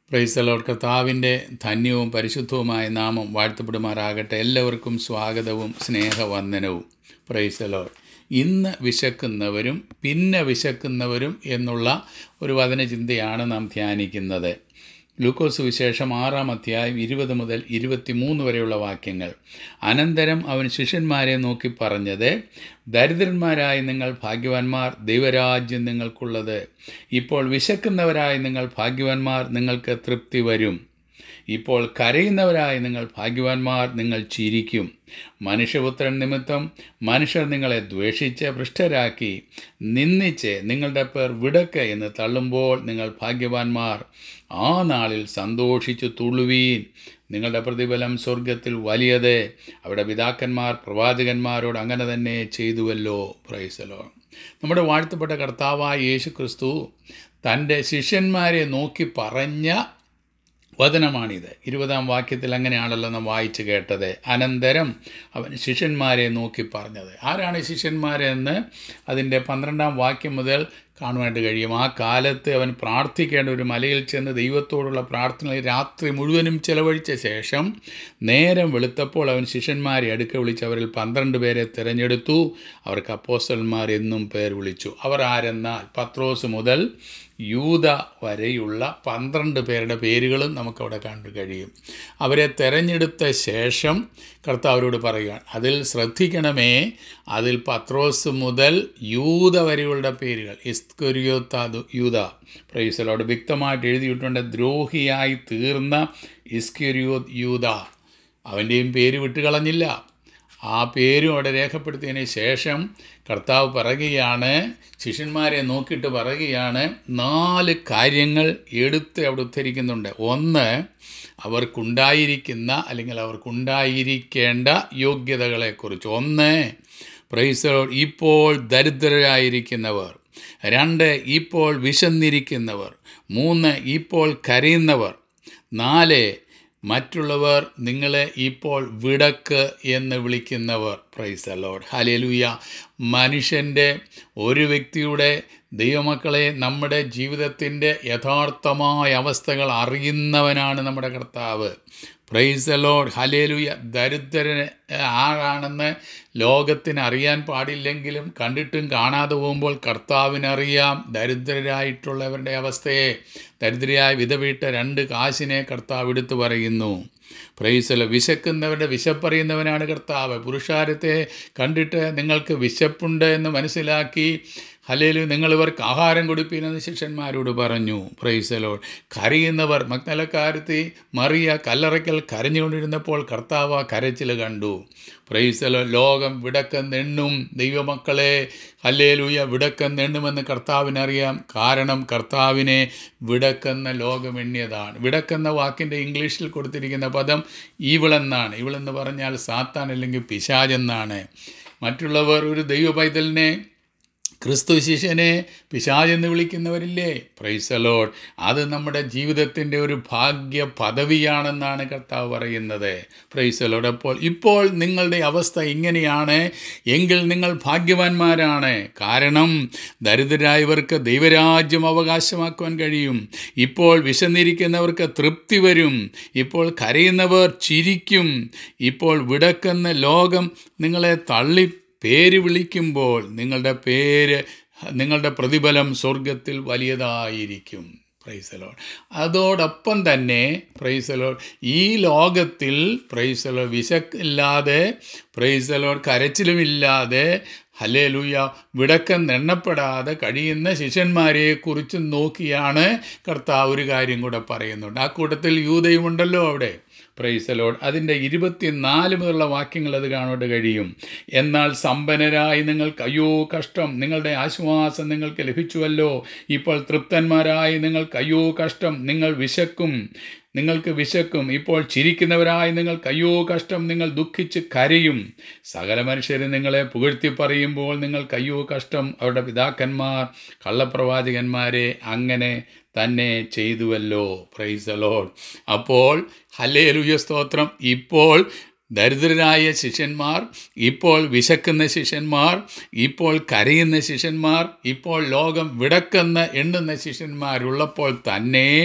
പ്രൈസലോട് കർത്താവിൻ്റെ ധന്യവും പരിശുദ്ധവുമായ നാമം വാഴ്ത്തപ്പെടുമാറാകട്ടെ എല്ലാവർക്കും സ്വാഗതവും സ്നേഹവന്ദനവും പ്രൈസലോട് ഇന്ന് വിശക്കുന്നവരും പിന്നെ വിശക്കുന്നവരും എന്നുള്ള ഒരു വചനചിന്തയാണ് നാം ധ്യാനിക്കുന്നത് ലൂക്കോസ് വിശേഷം ആറാം അധ്യായം ഇരുപത് മുതൽ ഇരുപത്തിമൂന്ന് വരെയുള്ള വാക്യങ്ങൾ അനന്തരം അവൻ ശിഷ്യന്മാരെ നോക്കി പറഞ്ഞത് ദരിദ്രന്മാരായ നിങ്ങൾ ഭാഗ്യവാന്മാർ ദൈവരാജ്യം നിങ്ങൾക്കുള്ളത് ഇപ്പോൾ വിശക്കുന്നവരായ നിങ്ങൾ ഭാഗ്യവാന്മാർ നിങ്ങൾക്ക് തൃപ്തി വരും ഇപ്പോൾ കരയുന്നവരായ നിങ്ങൾ ഭാഗ്യവാന്മാർ നിങ്ങൾ ചിരിക്കും മനുഷ്യപുത്രൻ നിമിത്തം മനുഷ്യർ നിങ്ങളെ ദ്വേഷിച്ച് ഭ്രഷ്ടരാക്കി നിന്ദിച്ച് നിങ്ങളുടെ പേർ വിടക്ക് എന്ന് തള്ളുമ്പോൾ നിങ്ങൾ ഭാഗ്യവാന്മാർ ആ നാളിൽ സന്തോഷിച്ചു തുള്ളുവീൻ നിങ്ങളുടെ പ്രതിഫലം സ്വർഗത്തിൽ വലിയത് അവിടെ പിതാക്കന്മാർ പ്രവാചകന്മാരോട് അങ്ങനെ തന്നെ ചെയ്തുവല്ലോ പ്രൈസലോ നമ്മുടെ വാഴ്ത്തപ്പെട്ട കർത്താവായ യേശു ക്രിസ്തു തൻ്റെ ശിഷ്യന്മാരെ നോക്കി പറഞ്ഞ വചനമാണിത് ഇരുപതാം വാക്യത്തിൽ അങ്ങനെയാണല്ലോ നാം വായിച്ചു കേട്ടത് അനന്തരം അവൻ ശിഷ്യന്മാരെ നോക്കി പറഞ്ഞത് ആരാണ് ഈ ശിഷ്യന്മാരെന്ന് അതിൻ്റെ പന്ത്രണ്ടാം വാക്യം മുതൽ കാണുവാനായിട്ട് കഴിയും ആ കാലത്ത് അവൻ പ്രാർത്ഥിക്കേണ്ട ഒരു മലയിൽ ചെന്ന് ദൈവത്തോടുള്ള പ്രാർത്ഥനയിൽ രാത്രി മുഴുവനും ചെലവഴിച്ച ശേഷം നേരം വെളുത്തപ്പോൾ അവൻ ശിഷ്യന്മാരെ അടുക്ക വിളിച്ച് അവരിൽ പന്ത്രണ്ട് പേരെ തിരഞ്ഞെടുത്തു അവർക്ക് അപ്പോസ്റ്റന്മാർ എന്നും പേർ വിളിച്ചു അവർ ആരെന്നാൽ പത്രോസ് മുതൽ യൂത വരെയുള്ള പന്ത്രണ്ട് പേരുടെ പേരുകളും നമുക്കവിടെ കണ്ടു കഴിയും അവരെ തെരഞ്ഞെടുത്ത ശേഷം കർത്താവരോട് പറയുകയാണ് അതിൽ ശ്രദ്ധിക്കണമേ അതിൽ പത്രോസ് മുതൽ യൂത വരെയുള്ള പേരുകൾ ഇസ്കുരിയോത്താദു യൂത പ്രൈസലോട് വ്യക്തമായിട്ട് എഴുതിയിട്ടുണ്ട് ദ്രോഹിയായി തീർന്ന ഇസ്കുരിയോത് യൂത അവൻ്റെയും പേര് വിട്ടുകളഞ്ഞില്ല ആ പേരും അവിടെ രേഖപ്പെടുത്തിയതിന് ശേഷം കർത്താവ് പറയുകയാണ് ശിഷ്യന്മാരെ നോക്കിയിട്ട് പറയുകയാണ് നാല് കാര്യങ്ങൾ എടുത്ത് അവിടെ ഉദ്ധരിക്കുന്നുണ്ട് ഒന്ന് അവർക്കുണ്ടായിരിക്കുന്ന അല്ലെങ്കിൽ അവർക്കുണ്ടായിരിക്കേണ്ട യോഗ്യതകളെക്കുറിച്ച് ഒന്ന് പ്രൈസറോ ഇപ്പോൾ ദരിദ്രരായിരിക്കുന്നവർ രണ്ട് ഇപ്പോൾ വിശന്നിരിക്കുന്നവർ മൂന്ന് ഇപ്പോൾ കരയുന്നവർ നാല് മറ്റുള്ളവർ നിങ്ങളെ ഇപ്പോൾ വിടക്ക് എന്ന് വിളിക്കുന്നവർ പ്രൈസ് അലോഡ് ഹലേലുയ മനുഷ്യൻ്റെ ഒരു വ്യക്തിയുടെ ദൈവമക്കളെ നമ്മുടെ ജീവിതത്തിൻ്റെ യഥാർത്ഥമായ അവസ്ഥകൾ അറിയുന്നവനാണ് നമ്മുടെ കർത്താവ് പ്രൈസ് അലോഡ് ഹലേലുയ ദരിദ്രൻ ആരാണെന്ന് ലോകത്തിന് അറിയാൻ പാടില്ലെങ്കിലും കണ്ടിട്ടും കാണാതെ പോകുമ്പോൾ കർത്താവിനറിയാം ദരിദ്രരായിട്ടുള്ളവരുടെ അവസ്ഥയെ ദരിദ്രയായ വിധവീട്ട രണ്ട് കാശിനെ കർത്താവ് എടുത്തു പറയുന്നു പ്രൈസല വിശക്കുന്നവരുടെ വിശപ്പറിയുന്നവനാണ് കർത്താവ് പുരുഷാരത്തെ കണ്ടിട്ട് നിങ്ങൾക്ക് വിശപ്പുണ്ട് എന്ന് മനസ്സിലാക്കി ഹലേലു നിങ്ങൾ ഇവർക്ക് ആഹാരം കൊടുപ്പീനെന്ന് ശിഷ്യന്മാരോട് പറഞ്ഞു പ്രൈസലോ കരയുന്നവർ മഗ്നലക്കാരത്തി മറിയ കല്ലറയ്ക്കൽ കരഞ്ഞുകൊണ്ടിരുന്നപ്പോൾ കർത്താവ് കരച്ചിൽ കണ്ടു പ്രൈസലോ ലോകം വിടക്കെന്നെണ്ണും ദൈവമക്കളെ ഹല്ലേലൂയ വിടക്കെന്നെണ്ണുമെന്ന് കർത്താവിനറിയാം കാരണം കർത്താവിനെ വിടക്കെന്ന ലോകം എണ്ണിയതാണ് വിടക്കെന്ന വാക്കിൻ്റെ ഇംഗ്ലീഷിൽ കൊടുത്തിരിക്കുന്ന പദം ഈവിളെന്നാണ് ഈവിളെന്ന് പറഞ്ഞാൽ സാത്താൻ അല്ലെങ്കിൽ പിശാജെന്നാണ് മറ്റുള്ളവർ ഒരു ദൈവ പൈതലിനെ ക്രിസ്തു ശിഷ്യനെ പിശാചെന്ന് വിളിക്കുന്നവരില്ലേ പ്രൈസലോഡ് അത് നമ്മുടെ ജീവിതത്തിൻ്റെ ഒരു ഭാഗ്യ പദവിയാണെന്നാണ് കർത്താവ് പറയുന്നത് പ്രൈസലോഡ് അപ്പോൾ ഇപ്പോൾ നിങ്ങളുടെ അവസ്ഥ ഇങ്ങനെയാണ് എങ്കിൽ നിങ്ങൾ ഭാഗ്യവാന്മാരാണ് കാരണം ദരിദ്രരായവർക്ക് ദൈവരാജ്യം അവകാശമാക്കുവാൻ കഴിയും ഇപ്പോൾ വിശന്നിരിക്കുന്നവർക്ക് തൃപ്തി വരും ഇപ്പോൾ കരയുന്നവർ ചിരിക്കും ഇപ്പോൾ വിടക്കുന്ന ലോകം നിങ്ങളെ തള്ളി പേര് വിളിക്കുമ്പോൾ നിങ്ങളുടെ പേര് നിങ്ങളുടെ പ്രതിഫലം സ്വർഗത്തിൽ വലിയതായിരിക്കും പ്രൈസലോൺ അതോടൊപ്പം തന്നെ പ്രൈസലോൺ ഈ ലോകത്തിൽ പ്രൈസലോൺ വിശക്കില്ലാതെ പ്രൈസലോൺ കരച്ചിലുമില്ലാതെ ഹലേലൂയ വിടക്കം എണ്ണപ്പെടാതെ കഴിയുന്ന ശിഷ്യന്മാരെക്കുറിച്ച് നോക്കിയാണ് കർത്താവ് ഒരു കാര്യം കൂടെ പറയുന്നുണ്ട് ആ കൂട്ടത്തിൽ യൂതയുമുണ്ടല്ലോ അവിടെ പ്രൈസലോഡ് അതിൻ്റെ ഇരുപത്തിനാല് മുതലുള്ള വാക്യങ്ങൾ അത് കാണാൻ കഴിയും എന്നാൽ സമ്പന്നരായി നിങ്ങൾക്ക് അയ്യോ കഷ്ടം നിങ്ങളുടെ ആശ്വാസം നിങ്ങൾക്ക് ലഭിച്ചുവല്ലോ ഇപ്പോൾ തൃപ്തന്മാരായി നിങ്ങൾക്ക് അയ്യോ കഷ്ടം നിങ്ങൾ വിശക്കും നിങ്ങൾക്ക് വിശക്കും ഇപ്പോൾ ചിരിക്കുന്നവരായി നിങ്ങൾക്ക് അയ്യോ കഷ്ടം നിങ്ങൾ ദുഃഖിച്ച് കരയും സകല മനുഷ്യരും നിങ്ങളെ പുകഴ്ത്തി പറയുമ്പോൾ നിങ്ങൾക്ക് അയ്യോ കഷ്ടം അവരുടെ പിതാക്കന്മാർ കള്ളപ്രവാചകന്മാരെ അങ്ങനെ തന്നെ ചെയ്തുവല്ലോ പ്രൈസ് ലോഡ് അപ്പോൾ ഹലേലുയ സ്തോത്രം ഇപ്പോൾ ദരിദ്രരായ ശിഷ്യന്മാർ ഇപ്പോൾ വിശക്കുന്ന ശിഷ്യന്മാർ ഇപ്പോൾ കരയുന്ന ശിഷ്യന്മാർ ഇപ്പോൾ ലോകം വിടക്കുന്ന എണ്ണുന്ന ശിഷ്യന്മാരുള്ളപ്പോൾ തന്നെ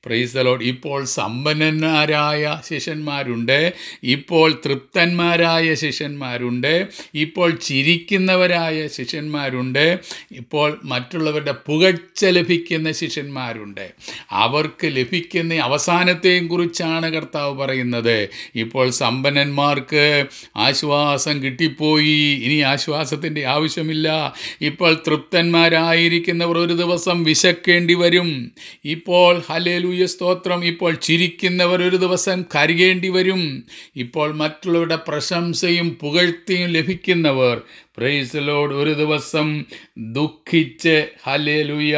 പ്രൈസലോട് ഇപ്പോൾ സമ്പന്നന്മാരായ ശിഷ്യന്മാരുണ്ട് ഇപ്പോൾ തൃപ്തന്മാരായ ശിഷ്യന്മാരുണ്ട് ഇപ്പോൾ ചിരിക്കുന്നവരായ ശിഷ്യന്മാരുണ്ട് ഇപ്പോൾ മറ്റുള്ളവരുടെ പുകഴ്ച ലഭിക്കുന്ന ശിഷ്യന്മാരുണ്ട് അവർക്ക് ലഭിക്കുന്ന അവസാനത്തെയും കുറിച്ചാണ് കർത്താവ് പറയുന്നത് ഇപ്പോൾ സമ്പന്നന്മാർക്ക് ആശ്വാസം കിട്ടിപ്പോയി ഇനി ആശ്വാസത്തിൻ്റെ ആവശ്യമില്ല ഇപ്പോൾ തൃപ്തന്മാരായിരിക്കുന്നവർ ഒരു ദിവസം വിശക്കേണ്ടി വരും ഇപ്പോൾ ഹലേലൂയ സ്തോത്രം ഇപ്പോൾ ചിരിക്കുന്നവർ ഒരു ദിവസം കരയേണ്ടി വരും ഇപ്പോൾ മറ്റുള്ളവരുടെ പ്രശംസയും പുകഴ്ത്തിയും ലഭിക്കുന്നവർ പ്രൈസലോട് ഒരു ദിവസം ദുഃഖിച്ച് ഹലേലൂയ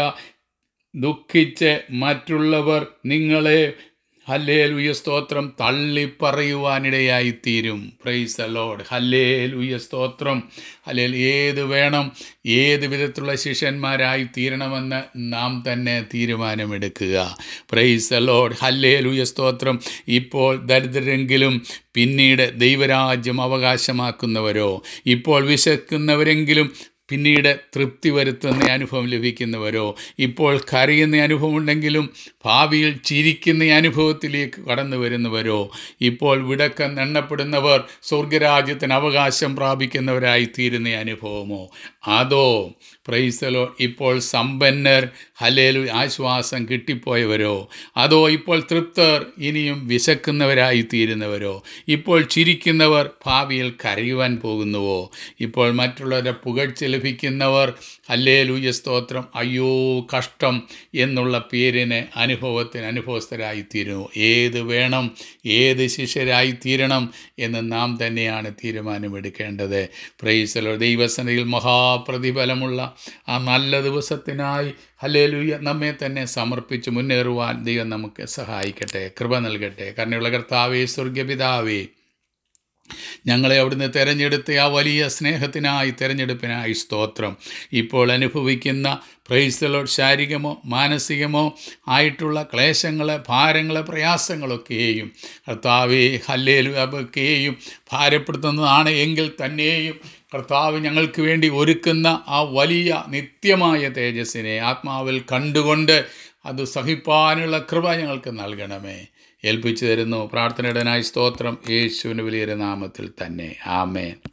ദുഃഖിച്ച് മറ്റുള്ളവർ നിങ്ങളെ ഹല്ലേലൂയ സ്തോത്രം തള്ളിപ്പറയുവാനിടയായി തീരും പ്രൈസ് ലോഡ് ഹല്ലേലൂയ സ്തോത്രം ഹല്ലേൽ ഏത് വേണം ഏത് വിധത്തിലുള്ള ശിഷ്യന്മാരായി തീരണമെന്ന് നാം തന്നെ തീരുമാനമെടുക്കുക പ്രൈസ് ലോഡ് ഹല്ലേലൂയ സ്തോത്രം ഇപ്പോൾ ദരിദ്രരെങ്കിലും പിന്നീട് ദൈവരാജ്യം അവകാശമാക്കുന്നവരോ ഇപ്പോൾ വിശക്കുന്നവരെങ്കിലും പിന്നീട് തൃപ്തി വരുത്തുന്ന അനുഭവം ലഭിക്കുന്നവരോ ഇപ്പോൾ കരയുന്ന അനുഭവം ഉണ്ടെങ്കിലും ഭാവിയിൽ ചിരിക്കുന്ന അനുഭവത്തിലേക്ക് കടന്നു വരുന്നവരോ ഇപ്പോൾ വിടക്കം എണ്ണപ്പെടുന്നവർ സ്വർഗരാജ്യത്തിന് അവകാശം പ്രാപിക്കുന്നവരായി തീരുന്ന അനുഭവമോ അതോ പ്രൈസലോ ഇപ്പോൾ സമ്പന്നർ ഹലേലു ആശ്വാസം കിട്ടിപ്പോയവരോ അതോ ഇപ്പോൾ തൃപ്തർ ഇനിയും വിശക്കുന്നവരായി തീരുന്നവരോ ഇപ്പോൾ ചിരിക്കുന്നവർ ഭാവിയിൽ കരയുവാൻ പോകുന്നുവോ ഇപ്പോൾ മറ്റുള്ളവരുടെ പുകഴ്ച ലഭിക്കുന്നവർ ഹല്ലേലൂയ സ്തോത്രം അയ്യോ കഷ്ടം എന്നുള്ള പേരിന് അനുഭവത്തിന് അനുഭവസ്ഥരായി തീരുന്നു ഏത് വേണം ഏത് ശിഷ്യരായി തീരണം എന്ന് നാം തന്നെയാണ് തീരുമാനമെടുക്കേണ്ടത് പ്രൈസലോ ദൈവസനയിൽ മഹാപ്രതിഫലമുള്ള ആ നല്ല ദിവസത്തിനായി ഹല്ലേലൂയ നമ്മെ തന്നെ സമർപ്പിച്ച് മുന്നേറുവാൻ ദൈവം നമുക്ക് സഹായിക്കട്ടെ കൃപ നൽകട്ടെ കരുണയുള്ള കർത്താവേ സ്വർഗപിതാവേ ഞങ്ങളെ അവിടുന്ന് തിരഞ്ഞെടുത്ത ആ വലിയ സ്നേഹത്തിനായി തിരഞ്ഞെടുപ്പിനായി സ്തോത്രം ഇപ്പോൾ അനുഭവിക്കുന്ന പ്രൈസലോ ശാരീരികമോ മാനസികമോ ആയിട്ടുള്ള ക്ലേശങ്ങളെ ഭാരങ്ങളെ പ്രയാസങ്ങളൊക്കെയും കർത്താവെ ഹല്ലേലു അതൊക്കെയും ഭാരപ്പെടുത്തുന്നതാണ് എങ്കിൽ തന്നെയും കർത്താവ് ഞങ്ങൾക്ക് വേണ്ടി ഒരുക്കുന്ന ആ വലിയ നിത്യമായ തേജസ്സിനെ ആത്മാവിൽ കണ്ടുകൊണ്ട് അത് സഹിപ്പാനുള്ള കൃപ ഞങ്ങൾക്ക് നൽകണമേ ഏൽപ്പിച്ചു തരുന്നു പ്രാർത്ഥനയുടനായി സ്തോത്രം യേശുവിൻ്റെ വലിയൊരു നാമത്തിൽ തന്നെ ആമേൻ